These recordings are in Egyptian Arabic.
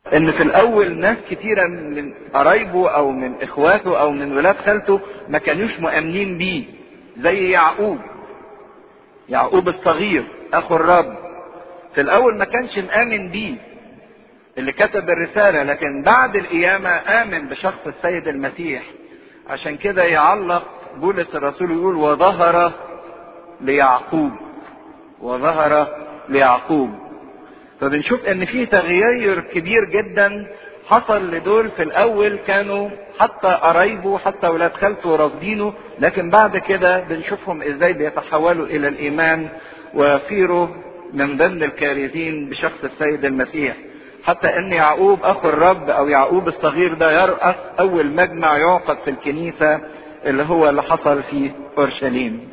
ان في الاول ناس كتيرة من قرايبه او من اخواته او من ولاد خالته ما كانوش مؤمنين بيه زي يعقوب يعقوب الصغير اخو الرب في الاول ما كانش مآمن بيه اللي كتب الرسالة لكن بعد القيامة آمن بشخص السيد المسيح عشان كده يعلق بولس الرسول يقول وظهر ليعقوب وظهر ليعقوب فبنشوف ان في تغيير كبير جدا حصل لدول في الاول كانوا حتى قرايبه حتى ولاد خالته رافضينه لكن بعد كده بنشوفهم ازاي بيتحولوا الى الايمان ويصيروا من ضمن الكارثين بشخص السيد المسيح حتى ان يعقوب اخو الرب او يعقوب الصغير ده يرأس اول مجمع يعقد في الكنيسة اللي هو اللي حصل في اورشليم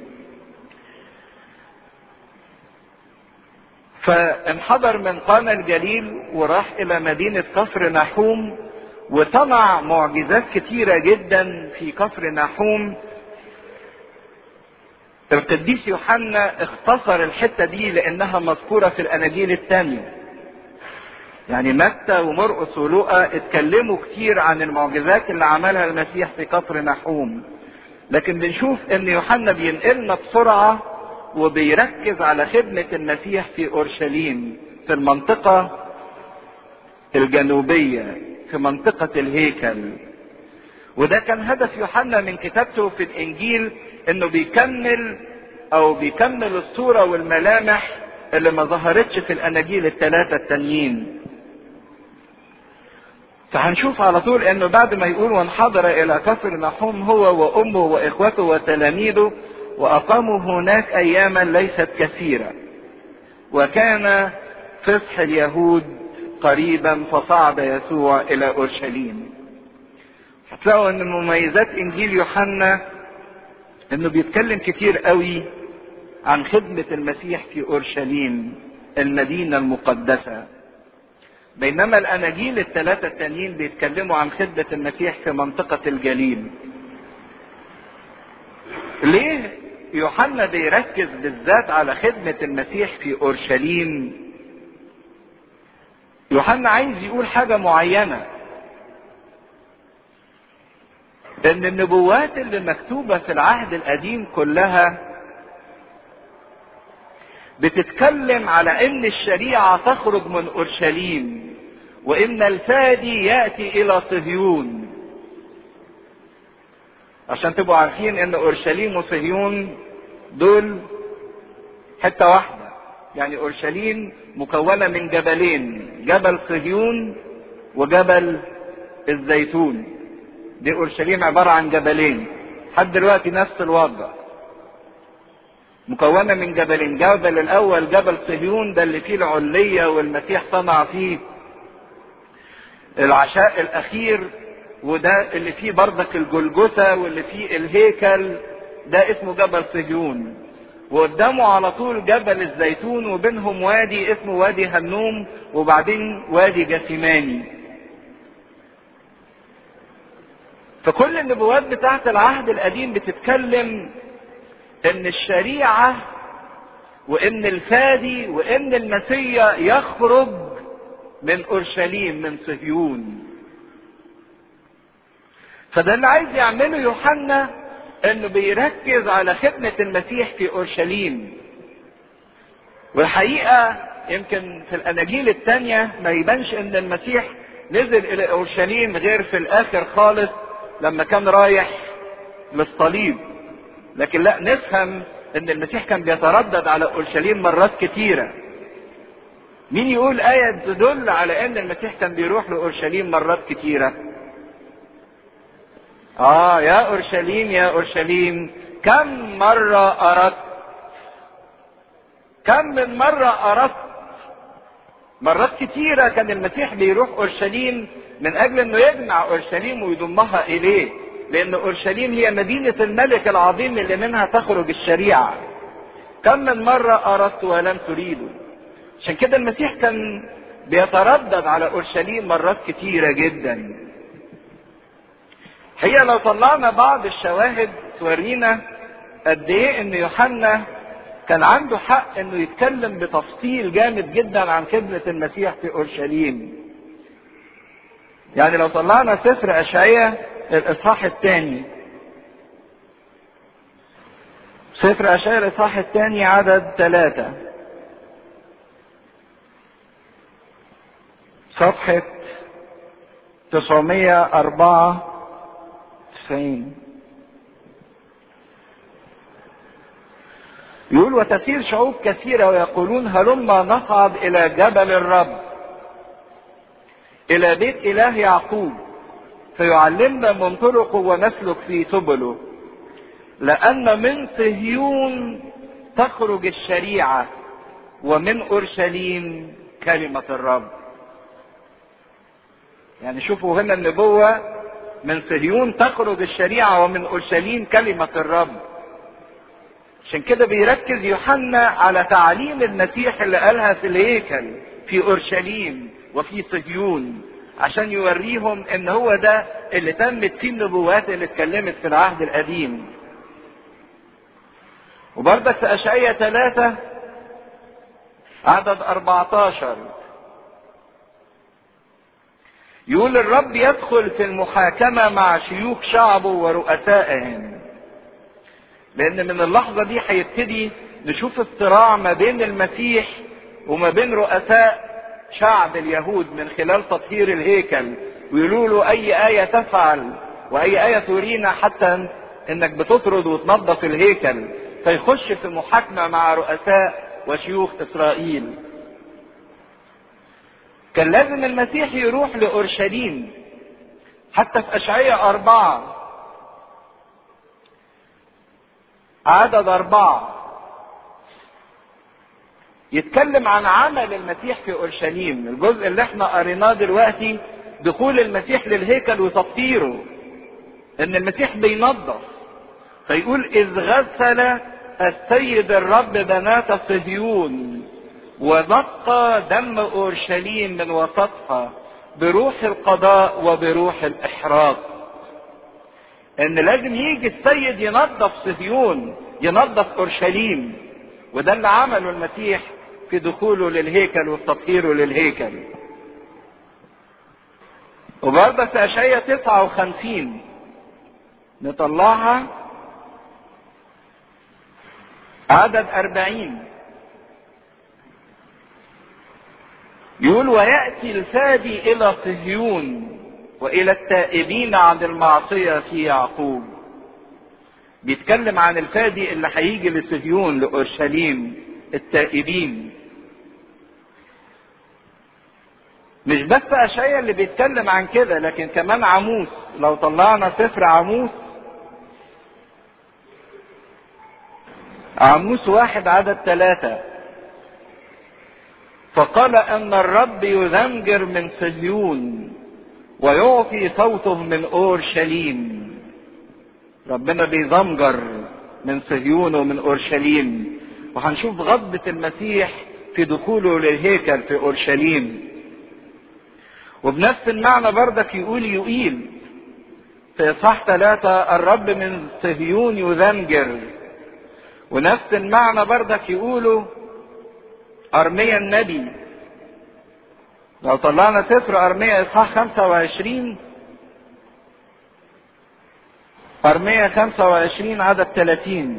فانحدر من قانا الجليل وراح الى مدينة كفر نحوم وصنع معجزات كتيرة جدا في كفر نحوم القديس يوحنا اختصر الحتة دي لانها مذكورة في الاناجيل الثانية يعني متى ومرقس ولوقا اتكلموا كتير عن المعجزات اللي عملها المسيح في كفر نحوم لكن بنشوف ان يوحنا بينقلنا بسرعه وبيركز على خدمة المسيح في أورشليم في المنطقة الجنوبية في منطقة الهيكل وده كان هدف يوحنا من كتابته في الإنجيل إنه بيكمل أو بيكمل الصورة والملامح اللي ما ظهرتش في الأناجيل الثلاثة التانيين فهنشوف على طول انه بعد ما يقول وانحدر الى كفر نحوم هو وامه واخوته وتلاميذه واقاموا هناك اياما ليست كثيره وكان فصح اليهود قريبا فصعد يسوع الى اورشليم هتلاقوا ان مميزات انجيل يوحنا انه بيتكلم كتير قوي عن خدمة المسيح في اورشليم المدينة المقدسة بينما الاناجيل الثلاثة التانيين بيتكلموا عن خدمة المسيح في منطقة الجليل ليه يوحنا بيركز بالذات على خدمة المسيح في أورشليم يوحنا عايز يقول حاجة معينة ان النبوات اللي مكتوبة في العهد القديم كلها بتتكلم على ان الشريعة تخرج من اورشليم وان الفادي يأتي الى صهيون عشان تبقوا عارفين ان اورشليم وصهيون دول حته واحده يعني اورشليم مكونه من جبلين جبل صهيون وجبل الزيتون دي اورشليم عباره عن جبلين لحد دلوقتي نفس الوضع مكونه من جبلين جبل الاول جبل صهيون ده اللي فيه العليه والمسيح صنع فيه العشاء الاخير وده اللي فيه بردك الجلجثة واللي فيه الهيكل ده اسمه جبل صهيون وقدامه على طول جبل الزيتون وبينهم وادي اسمه وادي هنوم وبعدين وادي جثيماني فكل النبوات بتاعت العهد القديم بتتكلم ان الشريعة وان الفادي وان المسيا يخرج من اورشليم من صهيون فده اللي عايز يعمله يوحنا انه بيركز على خدمة المسيح في اورشليم والحقيقة يمكن في الاناجيل التانية ما يبانش ان المسيح نزل الى اورشليم غير في الاخر خالص لما كان رايح للصليب لكن لا نفهم ان المسيح كان بيتردد على اورشليم مرات كتيرة مين يقول آية تدل على ان المسيح كان بيروح لاورشليم مرات كتيرة اه يا اورشليم يا اورشليم كم مرة اردت كم من مرة اردت مرات كتيرة كان المسيح بيروح اورشليم من اجل انه يجمع اورشليم ويضمها اليه لان اورشليم هي مدينة الملك العظيم اللي منها تخرج الشريعة كم من مرة اردت ولم تريدوا عشان كده المسيح كان بيتردد على اورشليم مرات كتيرة جدا هي لو طلعنا بعض الشواهد تورينا قد ايه ان يوحنا كان عنده حق انه يتكلم بتفصيل جامد جدا عن خدمة المسيح في اورشليم يعني لو طلعنا سفر اشعياء الاصحاح الثاني سفر اشعياء الاصحاح الثاني عدد ثلاثة صفحة 994 يقول وتسير شعوب كثيرة ويقولون هلما نصعد إلى جبل الرب إلى بيت إله يعقوب فيعلمنا من طرقه ونسلك في سبله لأن من صهيون تخرج الشريعة ومن أورشليم كلمة الرب يعني شوفوا هنا النبوة من صهيون تخرج الشريعة ومن أورشليم كلمة الرب عشان كده بيركز يوحنا على تعليم المسيح اللي قالها في الهيكل في اورشليم وفي صهيون عشان يوريهم ان هو ده اللي تمت فيه النبوات اللي اتكلمت في العهد القديم وبرضك في اشعياء ثلاثة عدد 14 يقول الرب يدخل في المحاكمة مع شيوخ شعبه ورؤسائهم لان من اللحظه دي هيبتدي نشوف الصراع ما بين المسيح وما بين رؤساء شعب اليهود من خلال تطهير الهيكل ويقولوا له اي ايه تفعل واي ايه ترينا حتى انك بتطرد وتنظف الهيكل فيخش في محاكمه مع رؤساء وشيوخ اسرائيل كان لازم المسيح يروح لاورشليم حتى في اشعياء اربعه عدد أربعة يتكلم عن عمل المسيح في أورشليم الجزء اللي احنا قريناه دلوقتي دخول المسيح للهيكل وتطهيره ان المسيح بينظف فيقول اذ غسل السيد الرب بنات صهيون ونقى دم اورشليم من وسطها بروح القضاء وبروح الاحراق ان لازم يجي السيد ينظف صهيون ينظف اورشليم وده اللي عمله المسيح في دخوله للهيكل وتطهيره للهيكل وبرضه في اشعياء 59 نطلعها عدد أربعين يقول ويأتي الفادي إلى صهيون والى التائبين عن المعصيه في يعقوب بيتكلم عن الفادي اللي هيجي لصهيون لاورشليم التائبين مش بس اشعيا اللي بيتكلم عن كده لكن كمان عموس لو طلعنا سفر عموس عموس واحد عدد ثلاثة فقال ان الرب يذنجر من صهيون ويعطي صوته من اورشليم ربنا بيزمجر من صهيون ومن اورشليم وهنشوف غضبة المسيح في دخوله للهيكل في اورشليم وبنفس المعنى بردك يقول يقيل في اصحاح ثلاثة الرب من صهيون يذنجر ونفس المعنى بردك يقولوا ارميا النبي لو طلعنا سفر ارميا اصحاح 25 ارميا 25 عدد 30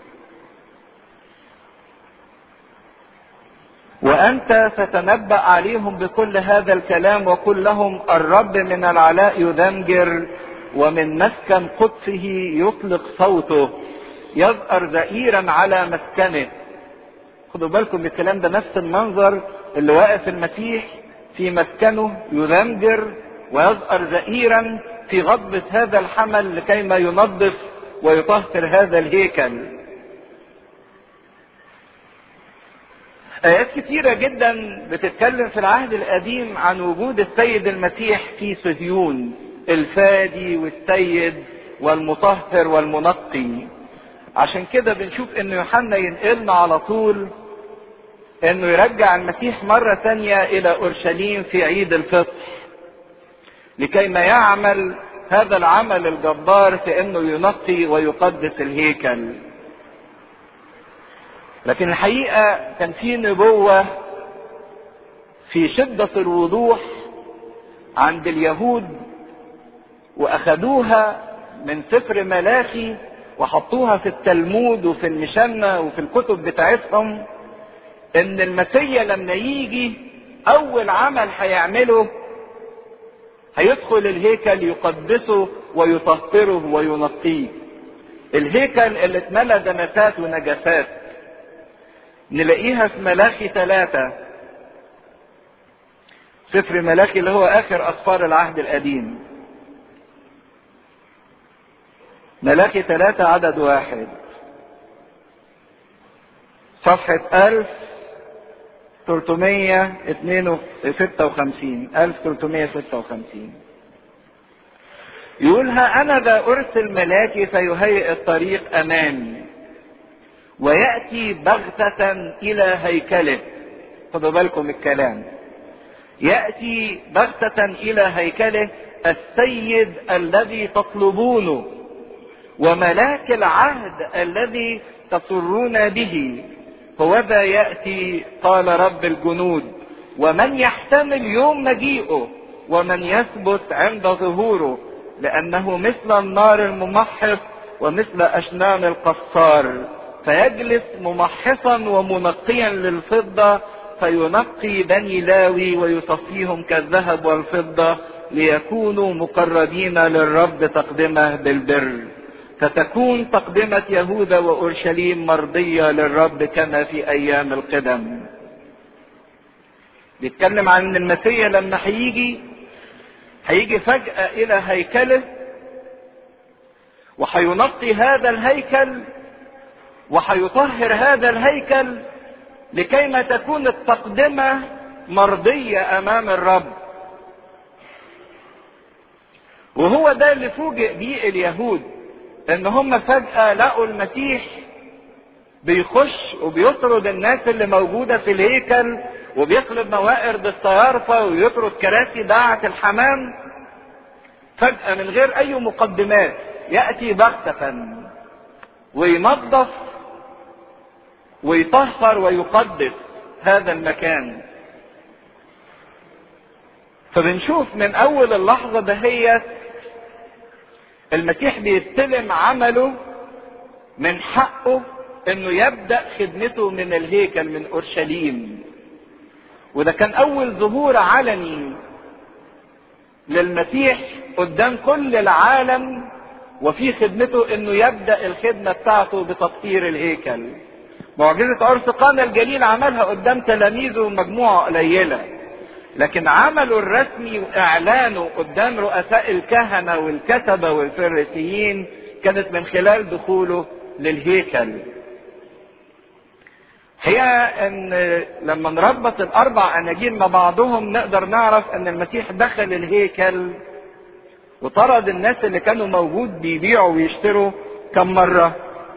وانت ستنبأ عليهم بكل هذا الكلام وقل لهم الرب من العلاء يذنجر ومن مسكن قدسه يطلق صوته يظهر زئيرا على مسكنه خدوا بالكم الكلام ده نفس المنظر اللي واقف المسيح في مسكنه يذنجر ويظهر زئيرا في غضبة هذا الحمل لكيما ينظف ويطهر هذا الهيكل آيات كثيرة جدا بتتكلم في العهد القديم عن وجود السيد المسيح في صهيون الفادي والسيد والمطهر والمنقي عشان كده بنشوف ان يوحنا ينقلنا على طول انه يرجع المسيح مرة ثانية الى اورشليم في عيد الفطر لكي ما يعمل هذا العمل الجبار في انه ينقي ويقدس الهيكل لكن الحقيقة كان في نبوة في شدة الوضوح عند اليهود واخدوها من سفر ملاخي وحطوها في التلمود وفي المشنة وفي الكتب بتاعتهم ان المسيا لما يجي اول عمل هيعمله هيدخل الهيكل يقدسه ويطهره وينقيه الهيكل اللي اتملى دنسات ونجاسات نلاقيها في ملاخي ثلاثة سفر ملاخي اللي هو اخر اسفار العهد القديم ملاخي ثلاثة عدد واحد صفحة ألف تلتمية اتنين ستة وخمسين ألف تلتمية ستة وخمسين يقول ها أنا ذا أرسل ملاكي فيهيئ الطريق أمامي ويأتي بغتة إلى هيكله خدوا بالكم الكلام يأتي بغتة إلى هيكله السيد الذي تطلبونه وملاك العهد الذي تسرون به هو ذا يأتي قال رب الجنود ومن يحتمل يوم مجيئه ومن يثبت عند ظهوره لأنه مثل النار الممحص ومثل أشنان القصار فيجلس ممحصا ومنقيا للفضة فينقي بني لاوي ويصفيهم كالذهب والفضة ليكونوا مقربين للرب تقدمه بالبر فتكون تقدمة يهوذا وأورشليم مرضية للرب كما في أيام القدم بيتكلم عن المسيح لما هيجي هيجي فجأة إلى هيكله وهينقي هذا الهيكل وهيطهر هذا الهيكل لكيما تكون التقدمة مرضية أمام الرب وهو ده اللي فوجئ بيه اليهود ان هم فجأة لقوا المسيح بيخش وبيطرد الناس اللي موجودة في الهيكل وبيقلب موائر بالصيارفة ويطرد كراسي داعة الحمام فجأة من غير أي مقدمات يأتي بغتة وينظف ويطهر ويقدس هذا المكان فبنشوف من أول اللحظة دهيت المسيح بيستلم عمله من حقه انه يبدا خدمته من الهيكل من اورشليم وده كان اول ظهور علني للمسيح قدام كل العالم وفي خدمته انه يبدا الخدمه بتاعته بتطهير الهيكل معجزه عرس قانا الجليل عملها قدام تلاميذه ومجموعه قليله لكن عمله الرسمي واعلانه قدام رؤساء الكهنه والكتبه والفريسيين كانت من خلال دخوله للهيكل هي ان لما نربط الاربع اناجيل مع بعضهم نقدر نعرف ان المسيح دخل الهيكل وطرد الناس اللي كانوا موجود بيبيعوا ويشتروا كم مره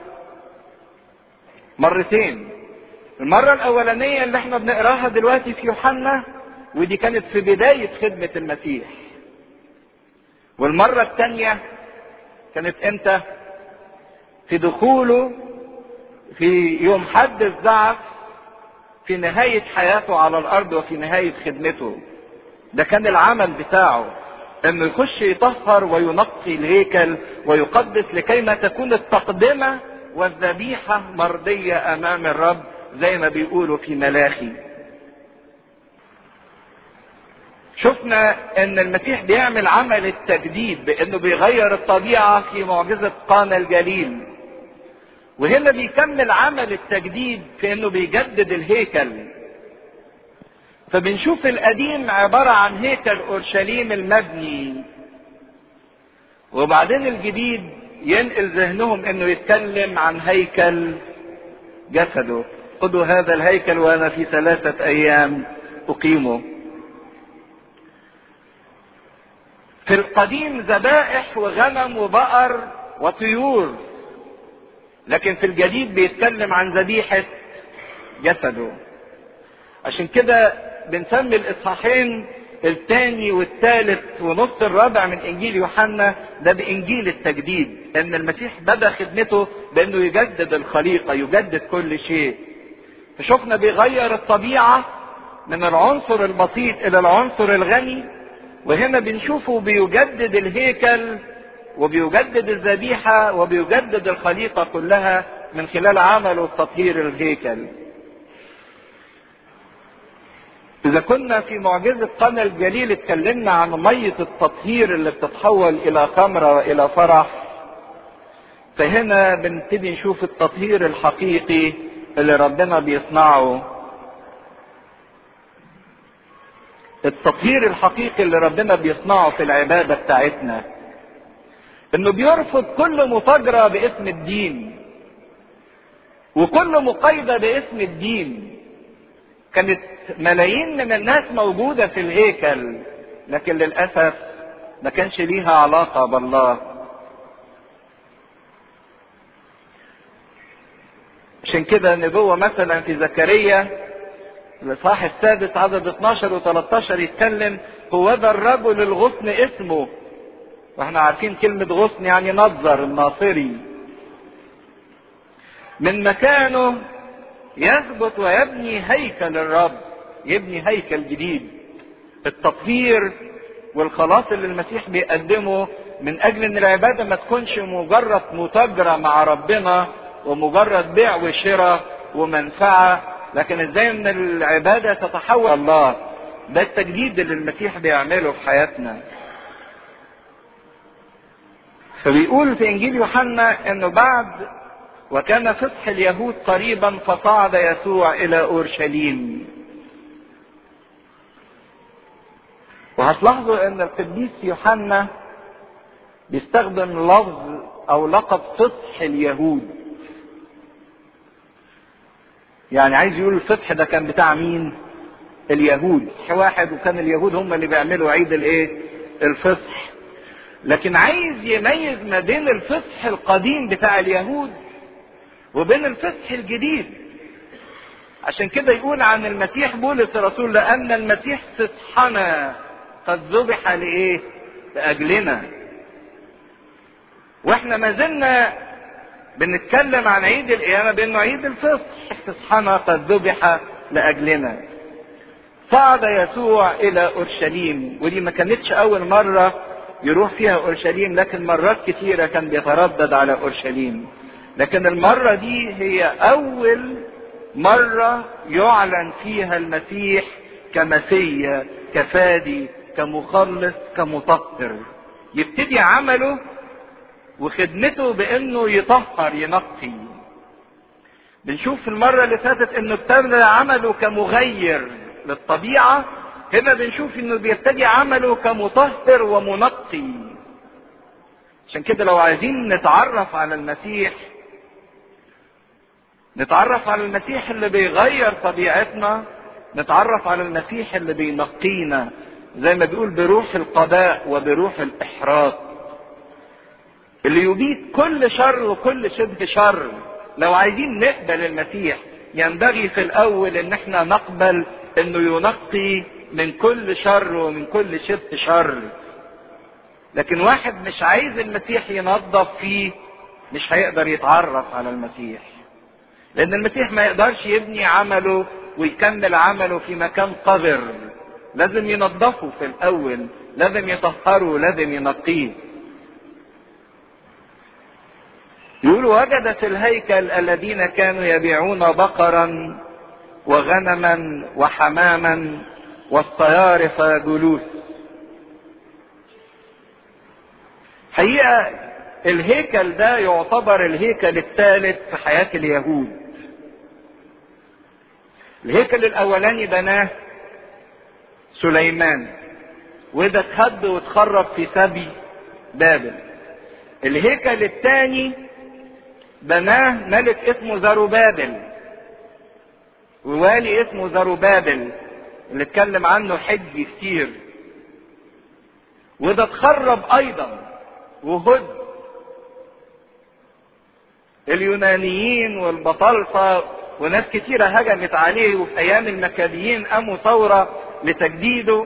مرتين المره الاولانيه اللي احنا بنقراها دلوقتي في يوحنا ودي كانت في بداية خدمة المسيح والمرة الثانية كانت امتى في دخوله في يوم حد الزعف في نهاية حياته على الأرض وفي نهاية خدمته ده كان العمل بتاعه انه يخش يطهر وينقي الهيكل ويقدس لكيما تكون التقدمة والذبيحة مرضية أمام الرب زي ما بيقولوا في ملاخي شفنا ان المسيح بيعمل عمل التجديد بانه بيغير الطبيعة في معجزة قانا الجليل وهنا بيكمل عمل التجديد في انه بيجدد الهيكل فبنشوف القديم عبارة عن هيكل اورشليم المبني وبعدين الجديد ينقل ذهنهم انه يتكلم عن هيكل جسده خذوا هذا الهيكل وانا في ثلاثة ايام اقيمه في القديم ذبائح وغنم وبقر وطيور لكن في الجديد بيتكلم عن ذبيحة جسده عشان كده بنسمي الاصحاحين الثاني والثالث ونص الرابع من انجيل يوحنا ده بانجيل التجديد ان المسيح بدا خدمته بانه يجدد الخليقه يجدد كل شيء فشفنا بيغير الطبيعه من العنصر البسيط الى العنصر الغني وهنا بنشوفه بيجدد الهيكل وبيجدد الذبيحة وبيجدد الخليقة كلها من خلال عمله تطهير الهيكل إذا كنا في معجزة قنا الجليل اتكلمنا عن مية التطهير اللي بتتحول إلى خمرة وإلى فرح فهنا بنبتدي نشوف التطهير الحقيقي اللي ربنا بيصنعه التطهير الحقيقي اللي ربنا بيصنعه في العبادة بتاعتنا انه بيرفض كل متاجرة باسم الدين وكل مقايضة باسم الدين كانت ملايين من الناس موجودة في الهيكل لكن للأسف ما كانش ليها علاقة بالله عشان كده النبوة مثلا في زكريا الاصحاح السادس عدد 12 و13 يتكلم هو ذا الرجل الغصن اسمه واحنا عارفين كلمة غصن يعني نظر الناصري من مكانه يثبت ويبني هيكل الرب يبني هيكل جديد التطهير والخلاص اللي المسيح بيقدمه من اجل ان العباده ما تكونش مجرد متاجره مع ربنا ومجرد بيع وشراء ومنفعه لكن ازاي ان العباده تتحول الله ده التجديد اللي المسيح بيعمله في حياتنا فبيقول في انجيل يوحنا انه بعد وكان فصح اليهود قريبا فصعد يسوع الى اورشليم وهتلاحظوا ان القديس يوحنا بيستخدم لفظ او لقب فصح اليهود يعني عايز يقول الفصح ده كان بتاع مين اليهود واحد وكان اليهود هم اللي بيعملوا عيد الايه الفصح لكن عايز يميز ما بين الفصح القديم بتاع اليهود وبين الفصح الجديد عشان كده يقول عن المسيح بولس الرسول لان المسيح فصحنا قد ذبح لايه لاجلنا واحنا ما زلنا بنتكلم عن عيد القيامة بانه عيد الفصح فصحنا قد ذبح لاجلنا صعد يسوع الى اورشليم ودي ما كانتش اول مرة يروح فيها اورشليم لكن مرات كثيرة كان بيتردد على اورشليم لكن المرة دي هي اول مرة يعلن فيها المسيح كمسيا كفادي كمخلص كمطهر يبتدي عمله وخدمته بانه يطهر ينقي بنشوف في المرة اللي فاتت انه ابتدى عمله كمغير للطبيعة هنا بنشوف انه بيبتدي عمله كمطهر ومنقي عشان كده لو عايزين نتعرف على المسيح نتعرف على المسيح اللي بيغير طبيعتنا نتعرف على المسيح اللي بينقينا زي ما بيقول بروح القضاء وبروح الاحراق اللي يبيد كل شر وكل شبه شر لو عايزين نقبل المسيح ينبغي في الاول ان احنا نقبل انه ينقي من كل شر ومن كل شبه شر لكن واحد مش عايز المسيح ينظف فيه مش هيقدر يتعرف على المسيح لان المسيح ما يقدرش يبني عمله ويكمل عمله في مكان قذر لازم ينظفه في الاول لازم يطهره لازم ينقيه يقول وجد في الهيكل الذين كانوا يبيعون بقرا وغنما وحماما والصيارف جلوس حقيقة الهيكل ده يعتبر الهيكل الثالث في حياة اليهود الهيكل الاولاني بناه سليمان وده اتهد واتخرب في سبي بابل الهيكل الثاني بناه ملك اسمه زروبابل ووالي اسمه زروبابل اللي اتكلم عنه حج كتير وده اتخرب ايضا وهد اليونانيين والبطالسة وناس كتيرة هجمت عليه وفي ايام المكابيين قاموا ثورة لتجديده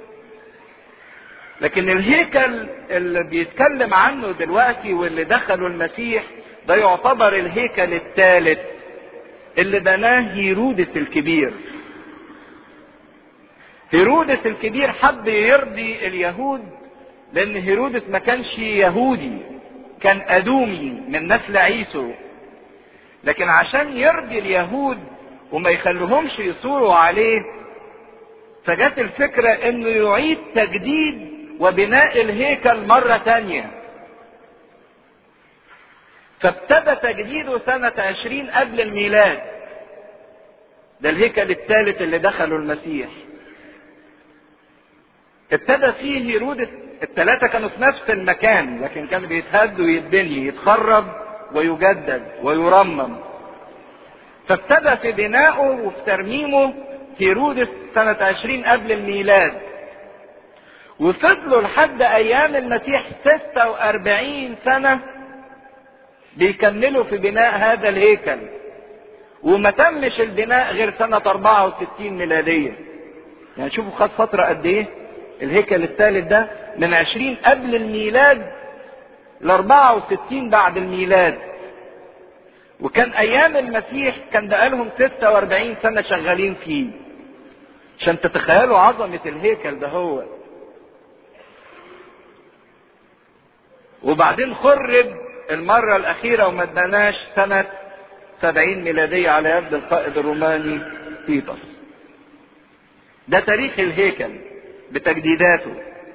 لكن الهيكل اللي بيتكلم عنه دلوقتي واللي دخله المسيح ده يعتبر الهيكل الثالث اللي بناه هيرودس الكبير هيرودس الكبير حب يرضي اليهود لان هيرودس ما كانش يهودي كان ادومي من نسل عيسو لكن عشان يرضي اليهود وما يخليهمش يصوروا عليه فجت الفكرة انه يعيد تجديد وبناء الهيكل مرة تانية فابتدى تجديده سنة عشرين قبل الميلاد ده الهيكل الثالث اللي دخله المسيح ابتدى فيه هيرودس الثلاثة كانوا في نفس المكان لكن كان بيتهد ويتبني يتخرب ويجدد ويرمم فابتدى في بنائه وفي ترميمه هيرودس سنة عشرين قبل الميلاد وفضلوا لحد ايام المسيح ستة واربعين سنة بيكملوا في بناء هذا الهيكل وما تمش البناء غير سنة 64 ميلادية يعني شوفوا خد فترة قد ايه الهيكل الثالث ده من 20 قبل الميلاد ل 64 بعد الميلاد وكان ايام المسيح كان بقالهم 46 سنة شغالين فيه عشان تتخيلوا عظمة الهيكل ده هو وبعدين خرب المرة الأخيرة وما اتبناش سنة 70 ميلادية على يد القائد الروماني تيتس. ده تاريخ الهيكل بتجديداته.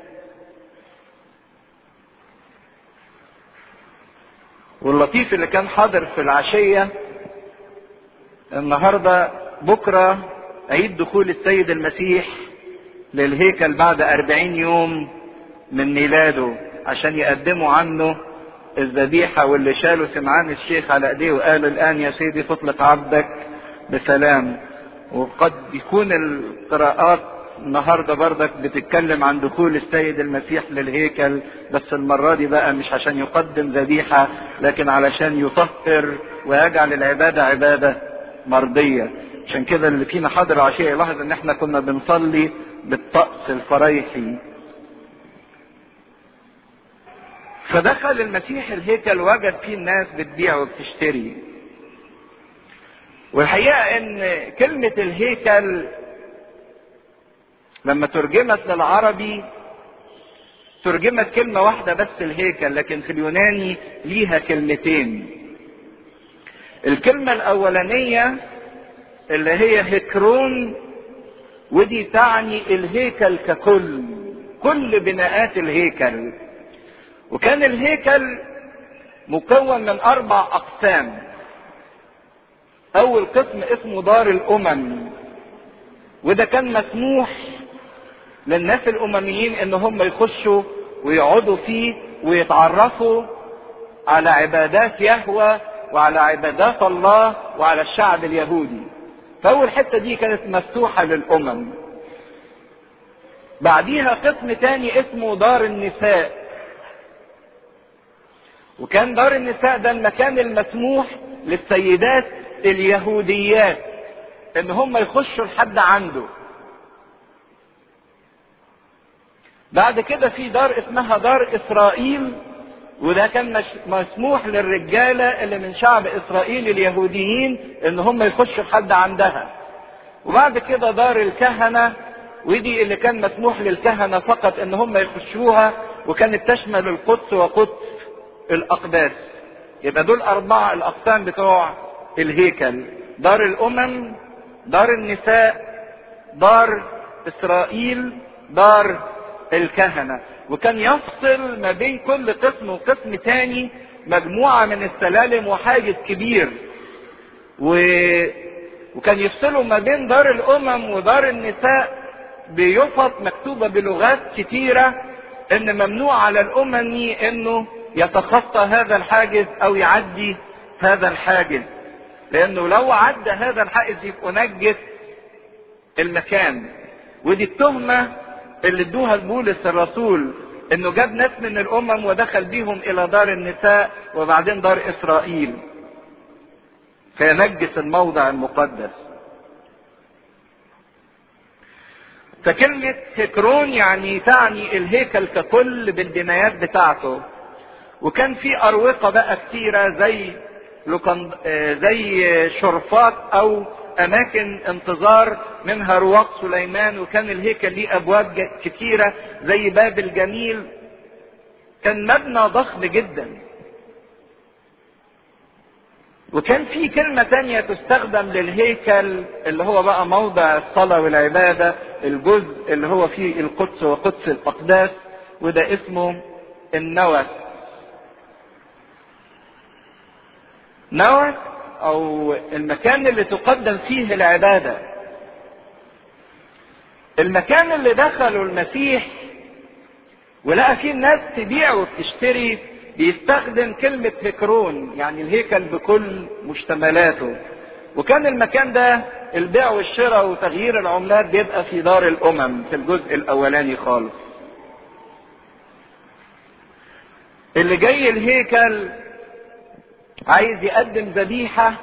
واللطيف اللي كان حاضر في العشية النهاردة بكرة عيد دخول السيد المسيح للهيكل بعد أربعين يوم من ميلاده عشان يقدموا عنه الذبيحة واللي شالوا سمعان الشيخ على ايديه وقالوا الآن يا سيدي تطلق عبدك بسلام وقد يكون القراءات النهاردة بردك بتتكلم عن دخول السيد المسيح للهيكل بس المرة دي بقى مش عشان يقدم ذبيحة لكن علشان يطهر ويجعل العبادة عبادة مرضية عشان كده اللي فينا حاضر عشية يلاحظ ان احنا كنا بنصلي بالطقس الفريحي فدخل المسيح الهيكل وجد فيه الناس بتبيع وبتشتري والحقيقة ان كلمة الهيكل لما ترجمت للعربي ترجمت كلمة واحدة بس الهيكل لكن في اليوناني ليها كلمتين الكلمة الأولانية اللي هي هكرون ودي تعني الهيكل ككل كل بناءات الهيكل وكان الهيكل مكون من أربع أقسام أول قسم اسمه دار الأمم وده كان مسموح للناس الأمميين إن هم يخشوا ويقعدوا فيه ويتعرفوا على عبادات يهوى وعلى عبادات الله وعلى الشعب اليهودي فأول حتة دي كانت مفتوحة للأمم بعديها قسم تاني اسمه دار النساء وكان دار النساء ده المكان المسموح للسيدات اليهوديات ان هم يخشوا لحد عنده بعد كده في دار اسمها دار اسرائيل وده كان مش مسموح للرجالة اللي من شعب اسرائيل اليهوديين ان هم يخشوا لحد عندها وبعد كده دار الكهنة ودي اللي كان مسموح للكهنة فقط ان هم يخشوها وكانت تشمل القدس وقدس الاقداس يبقى دول اربعة الاقسام بتوع الهيكل دار الامم دار النساء دار اسرائيل دار الكهنة وكان يفصل ما بين كل قسم وقسم تاني مجموعة من السلالم وحاجز كبير و... وكان يفصلوا ما بين دار الامم ودار النساء بيفط مكتوبة بلغات كتيرة ان ممنوع على الاممي انه يتخطى هذا الحاجز او يعدي هذا الحاجز لانه لو عدى هذا الحائز يبقى نجس المكان ودي التهمة اللي ادوها لبولس الرسول انه جاب ناس من الامم ودخل بيهم الى دار النساء وبعدين دار اسرائيل فينجس الموضع المقدس فكلمة هكرون يعني تعني الهيكل ككل بالبنايات بتاعته وكان في أروقة بقى كتيرة زي لوكند... زي شرفات أو اماكن انتظار منها رواق سليمان وكان الهيكل ليه ابواب كتيرة زي باب الجميل كان مبنى ضخم جدا وكان في كلمة تانية تستخدم للهيكل اللي هو بقى موضع الصلاة والعبادة الجزء اللي هو فيه القدس وقدس الأقداس وده اسمه النوى نوى أو المكان اللي تقدم فيه العبادة المكان اللي دخله المسيح ولقى فيه الناس تبيع وتشتري بيستخدم كلمة هكرون يعني الهيكل بكل مشتملاته وكان المكان ده البيع والشراء وتغيير العملات بيبقى في دار الأمم في الجزء الأولاني خالص اللي جاي الهيكل عايز يقدم ذبيحة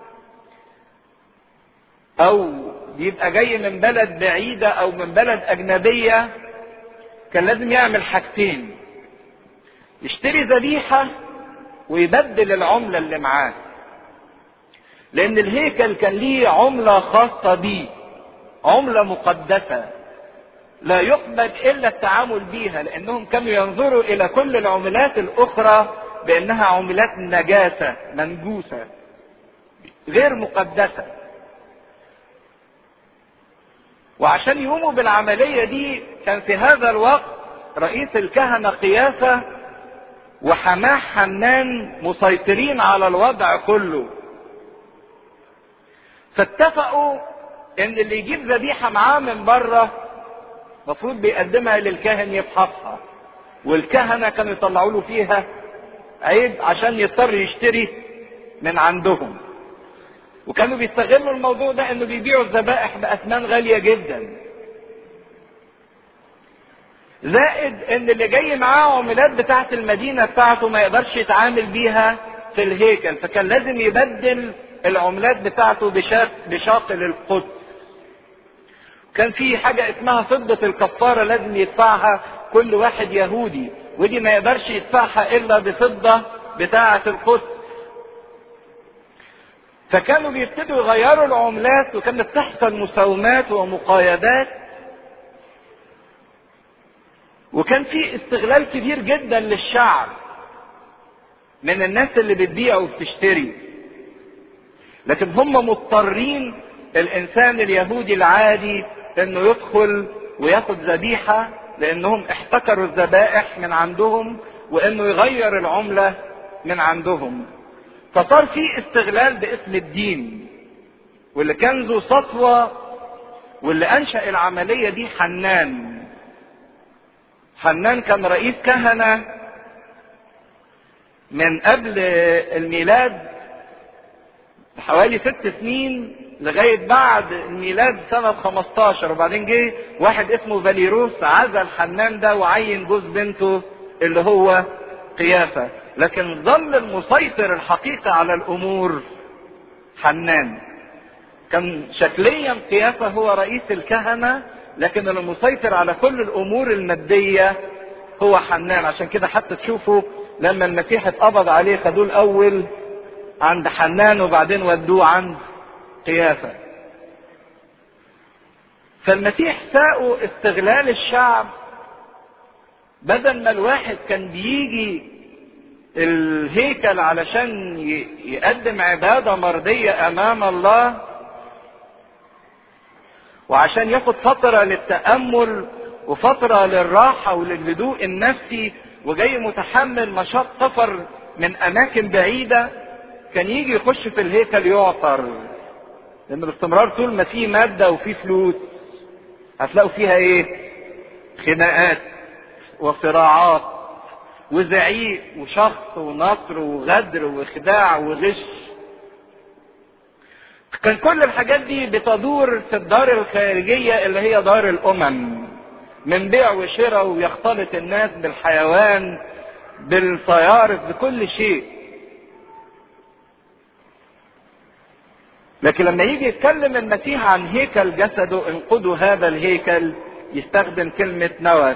أو يبقى جاي من بلد بعيدة أو من بلد أجنبية كان لازم يعمل حاجتين يشتري ذبيحة ويبدل العملة اللي معاه لأن الهيكل كان ليه عملة خاصة بيه عملة مقدسة لا يقبل إلا التعامل بيها لأنهم كانوا ينظروا إلى كل العملات الأخرى بأنها عملات نجاسة منجوسة غير مقدسة وعشان يقوموا بالعملية دي كان في هذا الوقت رئيس الكهنة قيافة وحماه حنان مسيطرين على الوضع كله فاتفقوا ان اللي يجيب ذبيحه معاه من بره المفروض بيقدمها للكاهن يفحصها والكهنه كانوا يطلعوا له فيها عيب عشان يضطر يشتري من عندهم وكانوا بيستغلوا الموضوع ده انه بيبيعوا الذبائح باثمان غاليه جدا زائد ان اللي جاي معاه عملات بتاعه المدينه بتاعته ما يقدرش يتعامل بيها في الهيكل فكان لازم يبدل العملات بتاعته بشاق بشاطئ القدس كان في حاجة اسمها فضة الكفارة لازم يدفعها كل واحد يهودي ودي ما يقدرش يدفعها إلا بفضة بتاعة القدس فكانوا بيبتدوا يغيروا العملات وكانت تحصل مساومات ومقايدات وكان في استغلال كبير جدا للشعب من الناس اللي بتبيع وبتشتري لكن هم مضطرين الانسان اليهودي العادي انه يدخل وياخد ذبيحة لانهم احتكروا الذبائح من عندهم وانه يغير العملة من عندهم فصار في استغلال باسم الدين واللي كان ذو سطوة واللي انشأ العملية دي حنان حنان كان رئيس كهنة من قبل الميلاد حوالي ست سنين لغاية بعد الميلاد سنة 15 وبعدين جه واحد اسمه فاليروس عزل حنان ده وعين جوز بنته اللي هو قيافة لكن ظل المسيطر الحقيقي على الأمور حنان كان شكليا قيافة هو رئيس الكهنة لكن المسيطر على كل الأمور المادية هو حنان عشان كده حتى تشوفوا لما المسيح اتقبض عليه خدوه الأول عند حنان وبعدين ودوه عند قيافة فالمسيح ساقوا استغلال الشعب بدل ما الواحد كان بيجي الهيكل علشان يقدم عبادة مرضية أمام الله وعشان ياخد فترة للتأمل وفترة للراحة وللهدوء النفسي وجاي متحمل نشاط سفر من أماكن بعيدة كان يجي يخش في الهيكل يعطر لان باستمرار طول ما في ماده وفي فلوس هتلاقوا فيها ايه خناقات وصراعات وزعيق وشخص ونصر وغدر وخداع وغش كان كل الحاجات دي بتدور في الدار الخارجية اللي هي دار الأمم من بيع وشراء ويختلط الناس بالحيوان بالصيارف بكل شيء لكن لما يجي يتكلم المسيح عن هيكل جسده انقذوا هذا الهيكل يستخدم كلمة نوى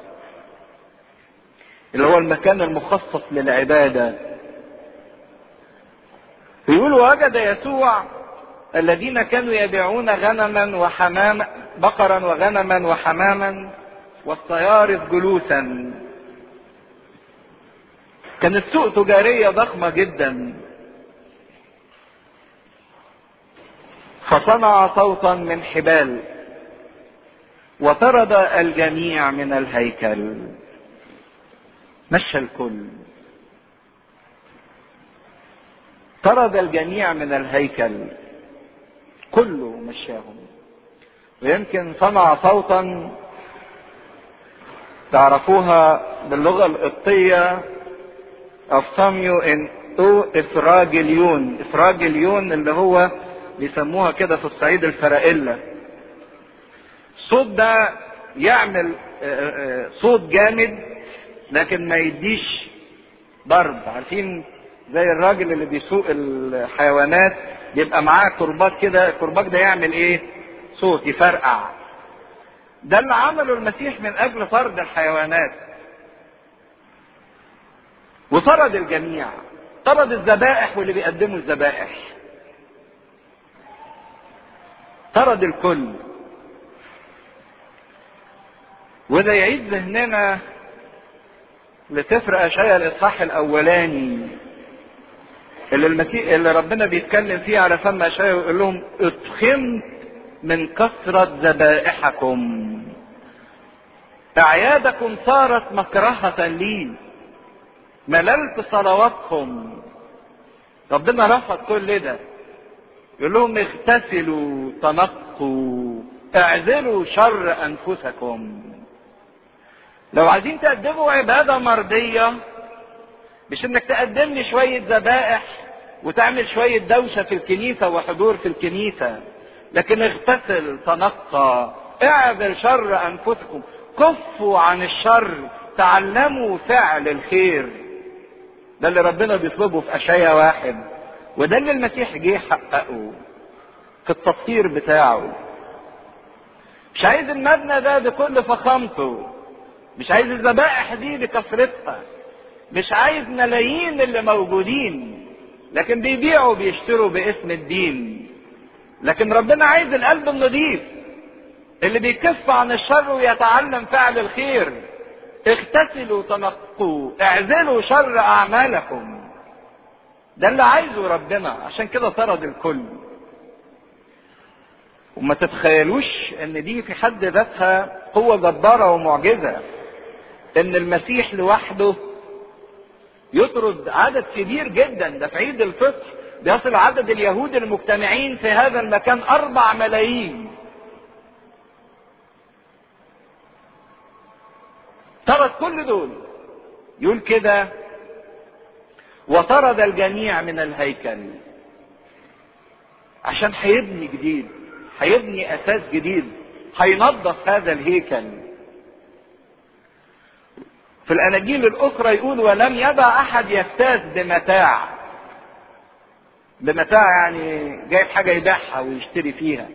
اللي هو المكان المخصص للعبادة يقول وجد يسوع الذين كانوا يبيعون غنما وحماما بقرا وغنما وحماما والصيارف جلوسا كانت سوق تجارية ضخمة جدا فصنع صوتا من حبال وطرد الجميع من الهيكل مشى الكل طرد الجميع من الهيكل كله مشاهم ويمكن صنع صوتا تعرفوها باللغة القبطية أفصاميو إن أو إفراجليون إفراجليون اللي هو بيسموها كده في الصعيد الفرائلة الصوت ده يعمل صوت جامد لكن ما يديش ضرب عارفين زي الراجل اللي بيسوق الحيوانات بيبقى معاه كرباج كده الكرباج ده يعمل ايه صوت يفرقع ده اللي عمله المسيح من اجل طرد الحيوانات وطرد الجميع طرد الذبائح واللي بيقدموا الذبائح طرد الكل وده يعيد ذهننا لسفر اشعياء الاصحاح الاولاني اللي المسيح اللي ربنا بيتكلم فيه على فم اشعياء ويقول لهم اتخمت من كثرة ذبائحكم اعيادكم صارت مكرهة لي مللت صلواتكم ربنا رفض كل ده يقول لهم اغتسلوا تنقوا اعزلوا شر انفسكم لو عايزين تقدموا عباده مرضيه مش انك تقدم لي شويه ذبائح وتعمل شويه دوشه في الكنيسه وحضور في الكنيسه لكن اغتسل تنقى اعزل شر انفسكم كفوا عن الشر تعلموا فعل الخير ده اللي ربنا بيطلبه في اشعياء واحد وده اللي المسيح جه يحققه في التطهير بتاعه مش عايز المبنى ده بكل فخامته مش عايز الذبائح دي بكثرتها مش عايز ملايين اللي موجودين لكن بيبيعوا بيشتروا باسم الدين لكن ربنا عايز القلب النظيف اللي بيكف عن الشر ويتعلم فعل الخير اغتسلوا تنقوا اعزلوا شر اعمالكم ده اللي عايزه ربنا عشان كده طرد الكل وما تتخيلوش ان دي في حد ذاتها قوة جبارة ومعجزة ان المسيح لوحده يطرد عدد كبير جدا ده في عيد الفطر بيصل عدد اليهود المجتمعين في هذا المكان اربع ملايين طرد كل دول يقول كده وطرد الجميع من الهيكل عشان هيبني جديد هيبني اساس جديد هينظف هذا الهيكل في الاناجيل الاخرى يقول ولم يدع احد يفتاز بمتاع بمتاع يعني جايب حاجه يبيعها ويشتري فيها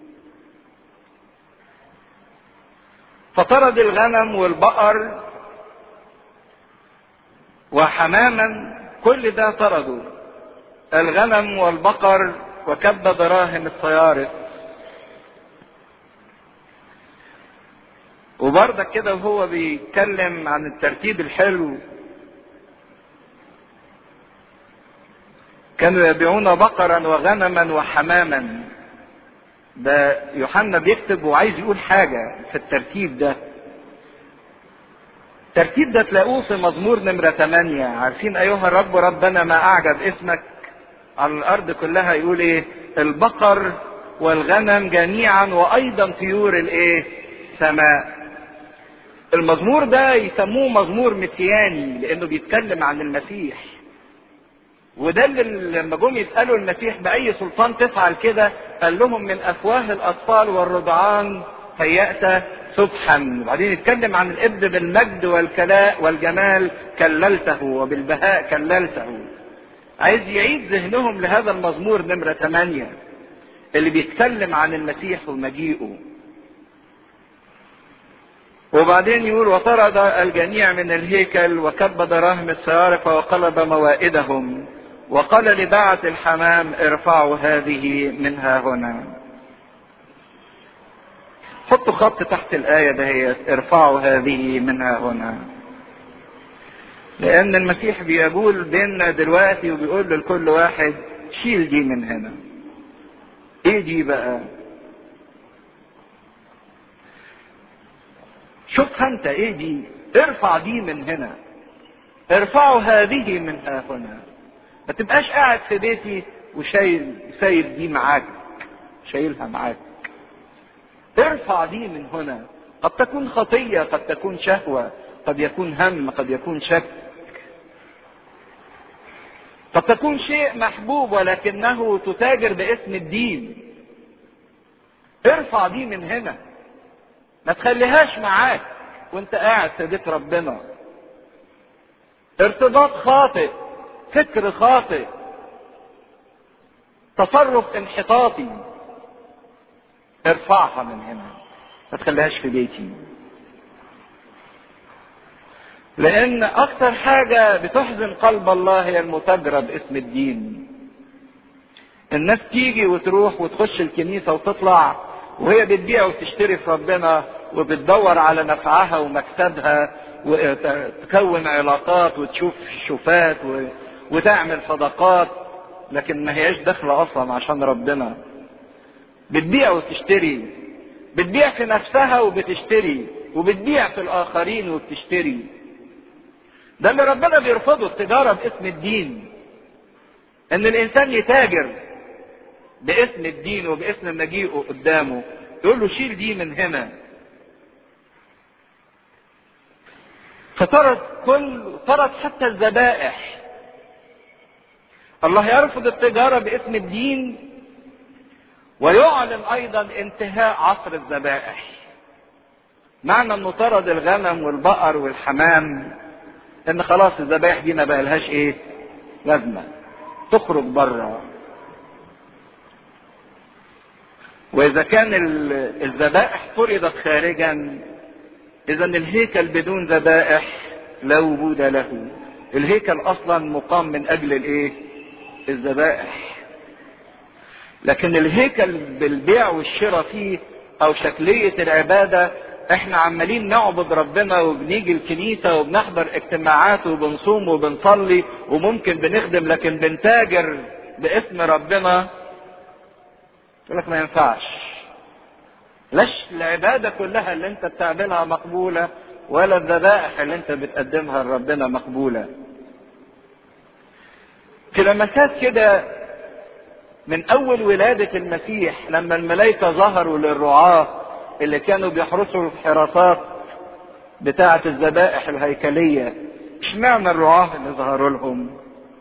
فطرد الغنم والبقر وحماما كل ده طردوا الغنم والبقر وكب دراهم الصيارف وبرضك كده وهو بيتكلم عن الترتيب الحلو كانوا يبيعون بقرا وغنما وحماما ده يوحنا بيكتب وعايز يقول حاجة في الترتيب ده الترتيب ده تلاقوه في مزمور نمرة 8 عارفين أيها الرب ربنا ما أعجب اسمك على الأرض كلها يقول إيه البقر والغنم جميعا وأيضا طيور الإيه سماء المزمور ده يسموه مزمور مسياني لأنه بيتكلم عن المسيح وده اللي لما جم يسالوا المسيح باي سلطان تفعل كده قال لهم من افواه الاطفال والرضعان هيأت سبحا وبعدين يتكلم عن الابن بالمجد والكلاء والجمال كللته وبالبهاء كللته عايز يعيد ذهنهم لهذا المزمور نمرة 8 اللي بيتكلم عن المسيح ومجيئه وبعدين يقول وطرد الجميع من الهيكل وكب دراهم الصيارف وقلب موائدهم وقال لباعة الحمام ارفعوا هذه منها هنا حطوا خط تحت الآية دهيت ارفعوا هذه منها هنا لأن المسيح بيقول بيننا دلوقتي وبيقول لكل واحد شيل دي من هنا ايه دي بقى شوفها انت ايه دي ارفع دي من هنا ارفعوا هذه من ها هنا ما تبقاش قاعد في بيتي وشايل سايب دي معاك شايلها معاك ارفع دي من هنا قد تكون خطية قد تكون شهوة قد يكون هم قد يكون شك قد تكون شيء محبوب ولكنه تتاجر باسم الدين ارفع دي من هنا ما تخليهاش معاك وانت قاعد في بيت ربنا ارتباط خاطئ فكر خاطئ تصرف انحطاطي ارفعها من هنا ما تخليهاش في بيتي لان اكثر حاجة بتحزن قلب الله هي المتاجرة باسم الدين الناس تيجي وتروح وتخش الكنيسة وتطلع وهي بتبيع وتشتري في ربنا وبتدور على نفعها ومكسبها وتكون علاقات وتشوف شوفات وتعمل صدقات لكن ما هياش داخلة اصلا عشان ربنا بتبيع وتشتري بتبيع في نفسها وبتشتري وبتبيع في الاخرين وبتشتري ده اللي ربنا بيرفضه التجارة باسم الدين ان الانسان يتاجر باسم الدين وباسم مجيئه قدامه يقول له شيل دي من هنا فطرد كل طرد حتى الذبائح الله يرفض التجارة باسم الدين ويعلن ايضا انتهاء عصر الذبائح معنى انه طرد الغنم والبقر والحمام ان خلاص الذبائح دي ما بقالهاش ايه لازمه تخرج بره واذا كان الذبائح فرضت خارجا اذا الهيكل بدون ذبائح لا وجود له الهيكل اصلا مقام من اجل الايه الذبائح لكن الهيكل بالبيع والشراء فيه او شكلية العبادة احنا عمالين نعبد ربنا وبنيجي الكنيسة وبنحضر اجتماعات وبنصوم وبنصلي وممكن بنخدم لكن بنتاجر باسم ربنا يقول لك ما ينفعش لاش العبادة كلها اللي انت بتعملها مقبولة ولا الذبائح اللي انت بتقدمها لربنا مقبولة في لمسات كده من اول ولادة المسيح لما الملائكة ظهروا للرعاة اللي كانوا بيحرسوا الحراسات بتاعة الذبائح الهيكلية اشمعنى الرعاة اللي ظهروا لهم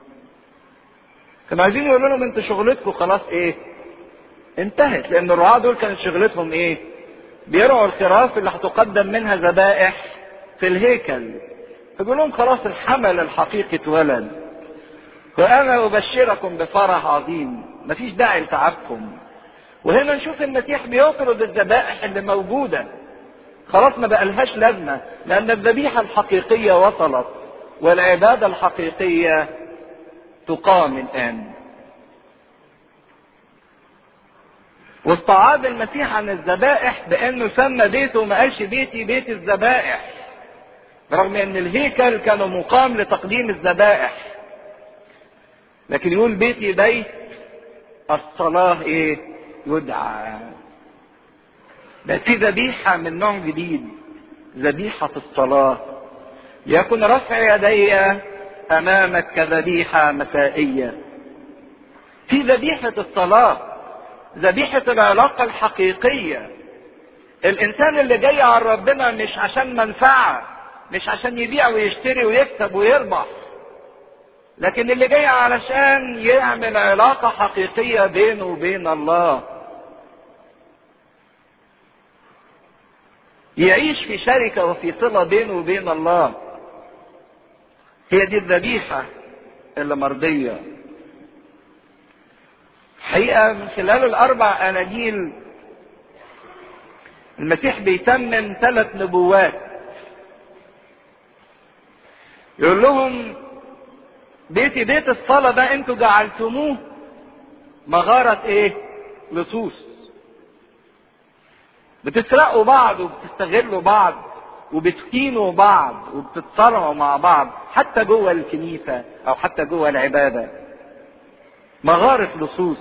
كانوا عايزين يقولوا لهم انتوا شغلتكم خلاص ايه انتهت لان الرعاة دول كانت شغلتهم ايه بيرعوا الخراف اللي هتقدم منها ذبائح في الهيكل فبيقول لهم خلاص الحمل الحقيقي اتولد وانا ابشركم بفرح عظيم مفيش داعي لتعبكم وهنا نشوف المسيح بيطرد الذبائح اللي موجوده خلاص ما بقالهاش لازمه لان الذبيحه الحقيقيه وصلت والعباده الحقيقيه تقام الان واستعاض المسيح عن الذبائح بانه سمى بيته ما قالش بيتي بيت الذبائح رغم ان الهيكل كانوا مقام لتقديم الذبائح لكن يقول بيتي بيت الصلاة ايه يدعى ده في ذبيحة من نوع جديد ذبيحة الصلاة ليكن رفع يدي امامك كذبيحة مسائية في ذبيحة الصلاة ذبيحة العلاقة الحقيقية الانسان اللي جاي على ربنا مش عشان منفعة مش عشان يبيع ويشتري ويكسب ويربح لكن اللي جاي علشان يعمل علاقة حقيقية بينه وبين الله يعيش في شركة وفي صلة بينه وبين الله هي دي الذبيحة اللي مرضية حقيقة من خلال الأربع أناجيل المسيح بيتمم ثلاث نبوات يقول لهم بيتي بيت الصلاة ده انتوا جعلتموه مغارة ايه لصوص بتسرقوا بعض وبتستغلوا بعض وبتهينوا بعض وبتتصارعوا مع بعض حتى جوه الكنيسة او حتى جوه العبادة مغارة لصوص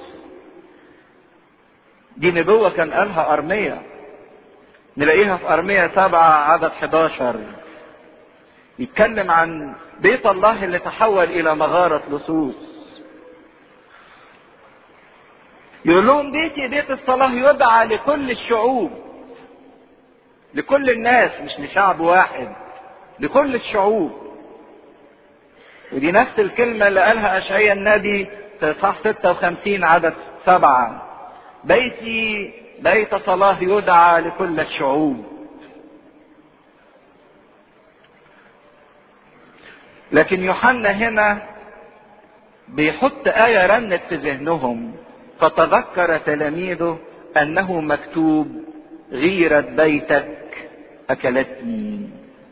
دي نبوة كان قالها أرمية نلاقيها في أرمية سبعة عدد 11 يتكلم عن بيت الله اللي تحول إلى مغارة لصوص يقول لهم بيتي بيت الصلاة يدعى لكل الشعوب لكل الناس مش لشعب واحد لكل الشعوب ودي نفس الكلمة اللي قالها أشعيا النبي في صح 56 عدد سبعة بيتي بيت صلاة يدعى لكل الشعوب لكن يوحنا هنا بيحط آية رنت في ذهنهم فتذكر تلاميذه أنه مكتوب غيرة بيتك أكلتني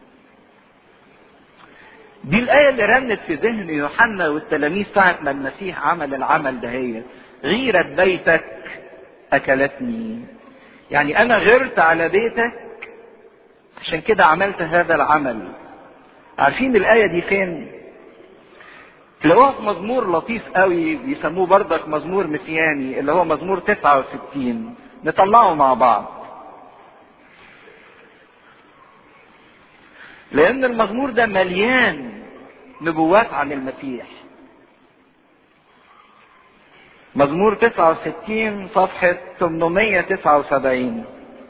دي الآية اللي رنت في ذهن يوحنا والتلاميذ ساعة ما المسيح عمل العمل ده هي غيرة بيتك أكلتني يعني أنا غرت على بيتك عشان كده عملت هذا العمل عارفين الآية دي فين؟ تلاقوها في مزمور لطيف قوي بيسموه بردك مزمور مسياني اللي هو مزمور 69 نطلعه مع بعض لأن المزمور ده مليان نبوات عن المسيح مزمور 69 صفحة 879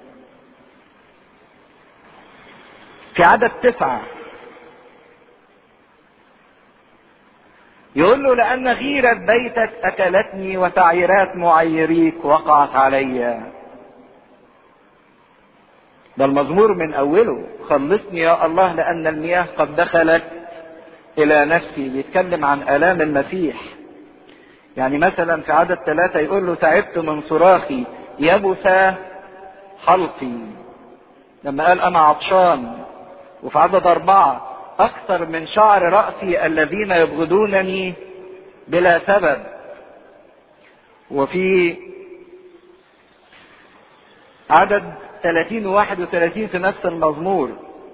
في عدد تسعة يقول له لأن غيرة بيتك أكلتني وتعييرات معيريك وقعت علي ده المزمور من أوله خلصني يا الله لأن المياه قد دخلت إلى نفسي بيتكلم عن آلام المسيح يعني مثلا في عدد ثلاثة يقول له تعبت من صراخي يبس حلقي لما قال أنا عطشان وفي عدد أربعة أكثر من شعر رأسي الذين يبغضونني بلا سبب وفي عدد 30 و 31 في نفس المزمور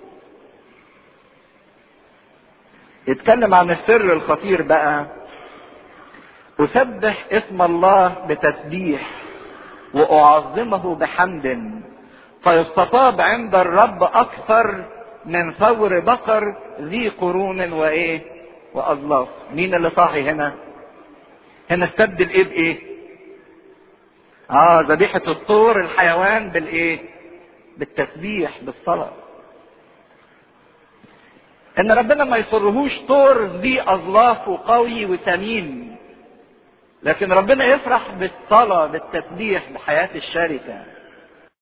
يتكلم عن السر الخطير بقى أسبح اسم الله بتسبيح وأعظمه بحمد فيستطاب عند الرب أكثر من ثور بقر ذي قرون وايه واظلاف مين اللي صاحي هنا هنا استبدل ايه بايه اه ذبيحة الطور الحيوان بالايه بالتسبيح بالصلاة ان ربنا ما يصرهوش طور ذي اظلاف وقوي وثمين لكن ربنا يفرح بالصلاة بالتسبيح بحياة الشركة